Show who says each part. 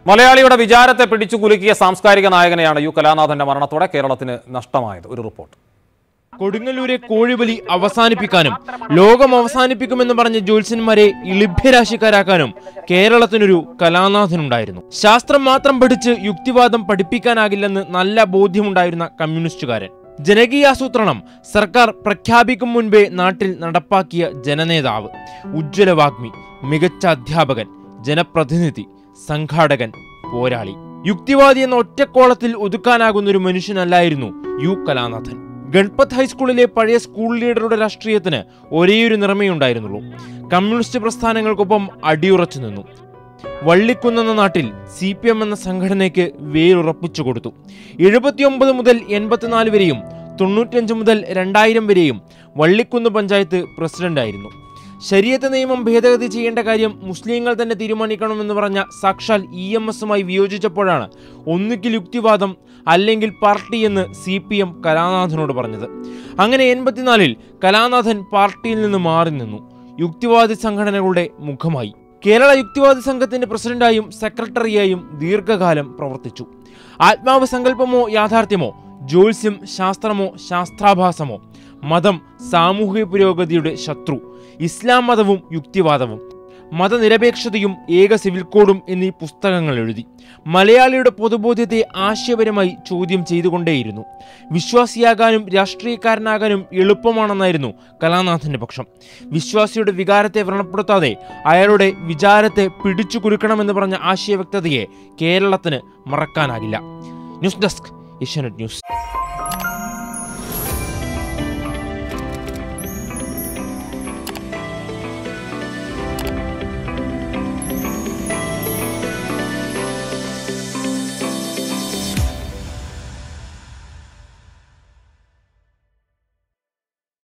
Speaker 1: മലയാളിയുടെ വിചാരത്തെ പിടിച്ചു കുലുക്കിയ സാംസ്കാരിക നായകനെയാണ് യു കലാനാഥന്റെ മരണത്തോടെ കേരളത്തിന് നഷ്ടമായത് ഒരു റിപ്പോർട്ട്
Speaker 2: കൊടുങ്ങല്ലൂരെ കോഴിബലി അവസാനിപ്പിക്കാനും ലോകം അവസാനിപ്പിക്കുമെന്ന് പറഞ്ഞ ജ്യോത്സ്യന്മാരെ ഇളിഭ്യരാശിക്കാരാക്കാനും കേരളത്തിനൊരു കലാനാഥനുണ്ടായിരുന്നു ശാസ്ത്രം മാത്രം പഠിച്ച് യുക്തിവാദം പഠിപ്പിക്കാനാകില്ലെന്ന് നല്ല ബോധ്യമുണ്ടായിരുന്ന കമ്മ്യൂണിസ്റ്റുകാരൻ ജനകീയാസൂത്രണം സർക്കാർ പ്രഖ്യാപിക്കും മുൻപേ നാട്ടിൽ നടപ്പാക്കിയ ജനനേതാവ് ഉജ്ജ്വലവാഗ്മി മികച്ച അധ്യാപകൻ ജനപ്രതിനിധി സംഘാടകൻ പോരാളി യുക്തിവാദി എന്ന ഒറ്റക്കോളത്തിൽ ഒതുക്കാനാകുന്ന ഒരു മനുഷ്യനല്ലായിരുന്നു യു കലാനാഥൻ ഗൺപത് ഹൈസ്കൂളിലെ പഴയ സ്കൂൾ ലീഡറുടെ രാഷ്ട്രീയത്തിന് ഒരേയൊരു നിറമേ ഉണ്ടായിരുന്നുള്ളൂ കമ്മ്യൂണിസ്റ്റ് പ്രസ്ഥാനങ്ങൾക്കൊപ്പം അടിയുറച്ചു നിന്നു വള്ളിക്കുന്നെന്ന നാട്ടിൽ സി പി എം എന്ന സംഘടനയ്ക്ക് വേരുറപ്പിച്ചു കൊടുത്തു എഴുപത്തിയൊമ്പത് മുതൽ എൺപത്തിനാല് വരെയും തൊണ്ണൂറ്റഞ്ച് മുതൽ രണ്ടായിരം വരെയും വള്ളിക്കുന്ന് പഞ്ചായത്ത് പ്രസിഡന്റായിരുന്നു ശരീരത്തെ നിയമം ഭേദഗതി ചെയ്യേണ്ട കാര്യം മുസ്ലിങ്ങൾ തന്നെ തീരുമാനിക്കണമെന്ന് പറഞ്ഞ സാക്ഷാൽ ഇ എം എസുമായി വിയോജിച്ചപ്പോഴാണ് ഒന്നുകിൽ യുക്തിവാദം അല്ലെങ്കിൽ പാർട്ടി എന്ന് സി പി എം കലാനാഥനോട് പറഞ്ഞത് അങ്ങനെ എൺപത്തിനാലിൽ കലാനാഥൻ പാർട്ടിയിൽ നിന്ന് മാറി നിന്നു യുക്തിവാദി സംഘടനകളുടെ മുഖമായി കേരള യുക്തിവാദി സംഘത്തിന്റെ പ്രസിഡന്റായും സെക്രട്ടറിയായും ദീർഘകാലം പ്രവർത്തിച്ചു ആത്മാവ് സങ്കല്പമോ യാഥാർത്ഥ്യമോ ജ്യോത്സ്യം ശാസ്ത്രമോ ശാസ്ത്രാഭാസമോ മതം സാമൂഹിക പുരോഗതിയുടെ ശത്രു ഇസ്ലാം മതവും യുക്തിവാദവും മതനിരപേക്ഷതയും ഏക സിവിൽ കോഡും എന്നീ പുസ്തകങ്ങൾ എഴുതി മലയാളിയുടെ പൊതുബോധ്യത്തെ ആശയപരമായി ചോദ്യം ചെയ്തുകൊണ്ടേയിരുന്നു വിശ്വാസിയാകാനും രാഷ്ട്രീയക്കാരനാകാനും എളുപ്പമാണെന്നായിരുന്നു കലാനാഥന്റെ പക്ഷം വിശ്വാസിയുടെ വികാരത്തെ വ്രണപ്പെടുത്താതെ അയാളുടെ വിചാരത്തെ പിടിച്ചു കുലുക്കണമെന്ന് പറഞ്ഞ ആശയവ്യക്തതയെ കേരളത്തിന് മറക്കാനാകില്ല ന്യൂസ് ഡെസ്ക് ഏഷ്യാനെറ്റ് ന്യൂസ്